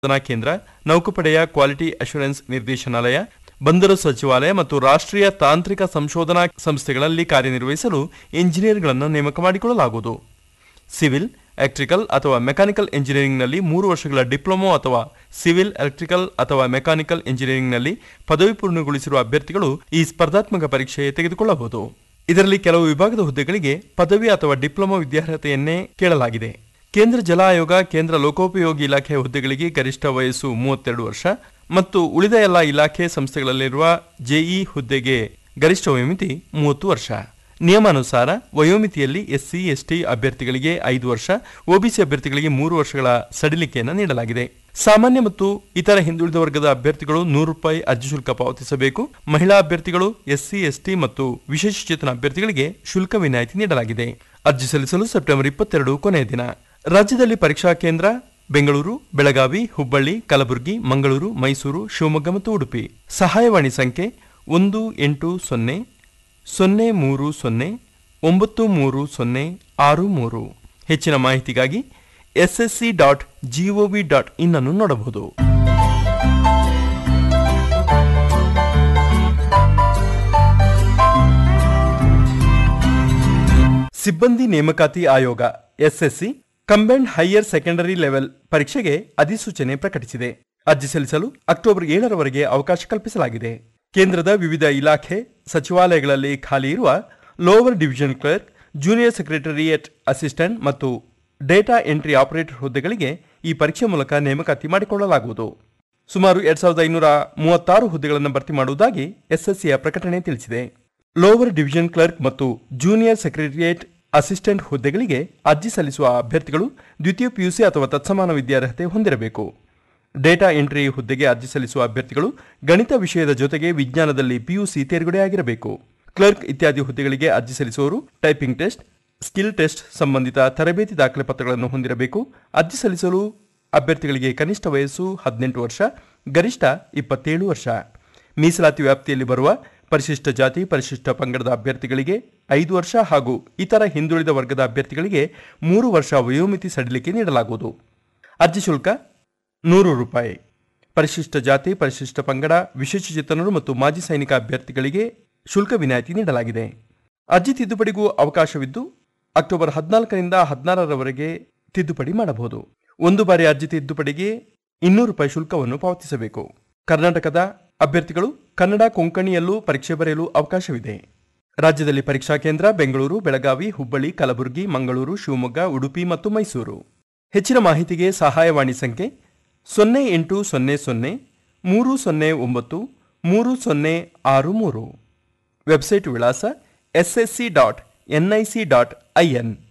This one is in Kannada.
ಸಂಶೋಧನಾ ಕೇಂದ್ರ ನೌಕಾಪಡೆಯ ಕ್ವಾಲಿಟಿ ಅಶ್ಯೂರೆನ್ಸ್ ನಿರ್ದೇಶನಾಲಯ ಬಂದರು ಸಚಿವಾಲಯ ಮತ್ತು ರಾಷ್ಟ್ರೀಯ ತಾಂತ್ರಿಕ ಸಂಶೋಧನಾ ಸಂಸ್ಥೆಗಳಲ್ಲಿ ಕಾರ್ಯನಿರ್ವಹಿಸಲು ಇಂಜಿನಿಯರ್ಗಳನ್ನು ನೇಮಕ ಮಾಡಿಕೊಳ್ಳಲಾಗುವುದು ಸಿವಿಲ್ ಎಲೆಕ್ಟ್ರಿಕಲ್ ಅಥವಾ ಮೆಕ್ಯಾನಿಕಲ್ ಎಂಜಿನಿಯರಿಂಗ್ನಲ್ಲಿ ಮೂರು ವರ್ಷಗಳ ಡಿಪ್ಲೊಮೊ ಅಥವಾ ಸಿವಿಲ್ ಎಲೆಕ್ಟ್ರಿಕಲ್ ಅಥವಾ ಮೆಕ್ಯಾನಿಕಲ್ ಎಂಜಿನಿಯರಿಂಗ್ನಲ್ಲಿ ಪದವಿ ಪೂರ್ಣಗೊಳಿಸಿರುವ ಅಭ್ಯರ್ಥಿಗಳು ಈ ಸ್ಪರ್ಧಾತ್ಮಕ ಪರೀಕ್ಷೆ ತೆಗೆದುಕೊಳ್ಳಬಹುದು ಇದರಲ್ಲಿ ಕೆಲವು ವಿಭಾಗದ ಹುದ್ದೆಗಳಿಗೆ ಪದವಿ ಅಥವಾ ಡಿಪ್ಲೊಮಾ ವಿದ್ಯಾರ್ಹತೆಯನ್ನೇ ಕೇಳಲಾಗಿದೆ ಕೇಂದ್ರ ಜಲ ಆಯೋಗ ಕೇಂದ್ರ ಲೋಕೋಪಯೋಗಿ ಇಲಾಖೆ ಹುದ್ದೆಗಳಿಗೆ ಗರಿಷ್ಠ ವಯಸ್ಸು ಮೂವತ್ತೆರಡು ವರ್ಷ ಮತ್ತು ಉಳಿದ ಎಲ್ಲ ಇಲಾಖೆ ಸಂಸ್ಥೆಗಳಲ್ಲಿರುವ ಜೆಇ ಹುದ್ದೆಗೆ ಗರಿಷ್ಠ ವಯೋಮಿತಿ ಮೂವತ್ತು ವರ್ಷ ನಿಯಮಾನುಸಾರ ವಯೋಮಿತಿಯಲ್ಲಿ ಎಸ್ಸಿ ಎಸ್ಟಿ ಅಭ್ಯರ್ಥಿಗಳಿಗೆ ಐದು ವರ್ಷ ಒಬಿಸಿ ಅಭ್ಯರ್ಥಿಗಳಿಗೆ ಮೂರು ವರ್ಷಗಳ ಸಡಿಲಿಕೆಯನ್ನು ನೀಡಲಾಗಿದೆ ಸಾಮಾನ್ಯ ಮತ್ತು ಇತರ ಹಿಂದುಳಿದ ವರ್ಗದ ಅಭ್ಯರ್ಥಿಗಳು ನೂರು ರೂಪಾಯಿ ಅರ್ಜಿ ಶುಲ್ಕ ಪಾವತಿಸಬೇಕು ಮಹಿಳಾ ಅಭ್ಯರ್ಥಿಗಳು ಎಸ್ಸಿ ಎಸ್ಟಿ ಮತ್ತು ವಿಶೇಷಚೇತನ ಅಭ್ಯರ್ಥಿಗಳಿಗೆ ಶುಲ್ಕ ವಿನಾಯಿತಿ ನೀಡಲಾಗಿದೆ ಅರ್ಜಿ ಸಲ್ಲಿಸಲು ಸೆಪ್ಟೆಂಬರ್ ಇಪ್ಪತ್ತೆರಡು ಕೊನೆಯ ದಿನ ರಾಜ್ಯದಲ್ಲಿ ಪರೀಕ್ಷಾ ಕೇಂದ್ರ ಬೆಂಗಳೂರು ಬೆಳಗಾವಿ ಹುಬ್ಬಳ್ಳಿ ಕಲಬುರಗಿ ಮಂಗಳೂರು ಮೈಸೂರು ಶಿವಮೊಗ್ಗ ಮತ್ತು ಉಡುಪಿ ಸಹಾಯವಾಣಿ ಸಂಖ್ಯೆ ಒಂದು ಎಂಟು ಸೊನ್ನೆ ಸೊನ್ನೆ ಮೂರು ಸೊನ್ನೆ ಒಂಬತ್ತು ಮೂರು ಸೊನ್ನೆ ಆರು ಮೂರು ಹೆಚ್ಚಿನ ಮಾಹಿತಿಗಾಗಿ SSC dot gov dot in ಅನ್ನು ನೋಡಬಹುದು ಸಿಬ್ಬಂದಿ ನೇಮಕಾತಿ ಆಯೋಗ SSC combined higher secondary level ಪರೀಕ್ಷೆಗೆ ಅಧಿಸೂಚನೆ ಪ್ರಕಟಿಸಿದೆ ಅರ್ಜಿ ಸಲ್ಲಿಸಲು ಅಕ್ಟೋಬರ್ ಏಳರವರೆಗೆ ಅವಕಾಶ ಕಲ್ಪಿಸಲಾಗಿದೆ ಕೇಂದ್ರದ ವಿವಿಧ ಇಲಾಖೆ ಸಚಿವಾಲಯಗಳಲ್ಲಿ ಖಾಲಿ ಇರುವ lower division clerk junior secretariat assistant ಮತ್ತು ಡೇಟಾ ಎಂಟ್ರಿ ಆಪರೇಟರ್ ಹುದ್ದೆಗಳಿಗೆ ಈ ಪರೀಕ್ಷೆ ಮೂಲಕ ನೇಮಕಾತಿ ಮಾಡಿಕೊಳ್ಳಲಾಗುವುದು ಸುಮಾರು ಎರಡ್ ಸಾವಿರದ ಐನೂರ ಮೂವತ್ತಾರು ಹುದ್ದೆಗಳನ್ನು ಭರ್ತಿ ಮಾಡುವುದಾಗಿ ಎಸ್ಎಸ್ಸಿಯ ಪ್ರಕಟಣೆ ತಿಳಿಸಿದೆ ಲೋವರ್ ಡಿವಿಷನ್ ಕ್ಲರ್ಕ್ ಮತ್ತು ಜೂನಿಯರ್ ಸೆಕ್ರೆಟರಿಯೇಟ್ ಅಸಿಸ್ಟೆಂಟ್ ಹುದ್ದೆಗಳಿಗೆ ಅರ್ಜಿ ಸಲ್ಲಿಸುವ ಅಭ್ಯರ್ಥಿಗಳು ದ್ವಿತೀಯ ಪಿಯುಸಿ ಅಥವಾ ತತ್ಸಮಾನ ವಿದ್ಯಾರ್ಹತೆ ಹೊಂದಿರಬೇಕು ಡೇಟಾ ಎಂಟ್ರಿ ಹುದ್ದೆಗೆ ಅರ್ಜಿ ಸಲ್ಲಿಸುವ ಅಭ್ಯರ್ಥಿಗಳು ಗಣಿತ ವಿಷಯದ ಜೊತೆಗೆ ವಿಜ್ಞಾನದಲ್ಲಿ ಪಿಯುಸಿ ತೇರ್ಗಡೆಯಾಗಿರಬೇಕು ಕ್ಲರ್ಕ್ ಇತ್ಯಾದಿ ಹುದ್ದೆಗಳಿಗೆ ಅರ್ಜಿ ಸಲ್ಲಿಸುವವರು ಟೈಪಿಂಗ್ ಟೆಸ್ಟ್ ಸ್ಕಿಲ್ ಟೆಸ್ಟ್ ಸಂಬಂಧಿತ ತರಬೇತಿ ದಾಖಲೆ ಪತ್ರಗಳನ್ನು ಹೊಂದಿರಬೇಕು ಅರ್ಜಿ ಸಲ್ಲಿಸಲು ಅಭ್ಯರ್ಥಿಗಳಿಗೆ ಕನಿಷ್ಠ ವಯಸ್ಸು ಹದಿನೆಂಟು ವರ್ಷ ಗರಿಷ್ಠ ಇಪ್ಪತ್ತೇಳು ವರ್ಷ ಮೀಸಲಾತಿ ವ್ಯಾಪ್ತಿಯಲ್ಲಿ ಬರುವ ಪರಿಶಿಷ್ಟ ಜಾತಿ ಪರಿಶಿಷ್ಟ ಪಂಗಡದ ಅಭ್ಯರ್ಥಿಗಳಿಗೆ ಐದು ವರ್ಷ ಹಾಗೂ ಇತರ ಹಿಂದುಳಿದ ವರ್ಗದ ಅಭ್ಯರ್ಥಿಗಳಿಗೆ ಮೂರು ವರ್ಷ ವಯೋಮಿತಿ ಸಡಿಲಿಕೆ ನೀಡಲಾಗುವುದು ಅರ್ಜಿ ಶುಲ್ಕ ನೂರು ರೂಪಾಯಿ ಪರಿಶಿಷ್ಟ ಜಾತಿ ಪರಿಶಿಷ್ಟ ಪಂಗಡ ವಿಶೇಷಚೇತನರು ಮತ್ತು ಮಾಜಿ ಸೈನಿಕ ಅಭ್ಯರ್ಥಿಗಳಿಗೆ ಶುಲ್ಕ ವಿನಾಯಿತಿ ನೀಡಲಾಗಿದೆ ಅರ್ಜಿ ತಿದ್ದುಪಡಿಗೂ ಅವಕಾಶವಿದ್ದು ಅಕ್ಟೋಬರ್ ಹದಿನಾಲ್ಕರಿಂದ ಹದಿನಾರರವರೆಗೆ ತಿದ್ದುಪಡಿ ಮಾಡಬಹುದು ಒಂದು ಬಾರಿ ಅರ್ಜಿ ತಿದ್ದುಪಡಿಗೆ ಇನ್ನೂರು ರೂಪಾಯಿ ಶುಲ್ಕವನ್ನು ಪಾವತಿಸಬೇಕು ಕರ್ನಾಟಕದ ಅಭ್ಯರ್ಥಿಗಳು ಕನ್ನಡ ಕೊಂಕಣಿಯಲ್ಲೂ ಪರೀಕ್ಷೆ ಬರೆಯಲು ಅವಕಾಶವಿದೆ ರಾಜ್ಯದಲ್ಲಿ ಪರೀಕ್ಷಾ ಕೇಂದ್ರ ಬೆಂಗಳೂರು ಬೆಳಗಾವಿ ಹುಬ್ಬಳ್ಳಿ ಕಲಬುರಗಿ ಮಂಗಳೂರು ಶಿವಮೊಗ್ಗ ಉಡುಪಿ ಮತ್ತು ಮೈಸೂರು ಹೆಚ್ಚಿನ ಮಾಹಿತಿಗೆ ಸಹಾಯವಾಣಿ ಸಂಖ್ಯೆ ಸೊನ್ನೆ ಎಂಟು ಸೊನ್ನೆ ಸೊನ್ನೆ ಮೂರು ಸೊನ್ನೆ ಒಂಬತ್ತು ಮೂರು ಸೊನ್ನೆ ಆರು ಮೂರು ವೆಬ್ಸೈಟ್ ವಿಳಾಸ SSC dot NIC dot IN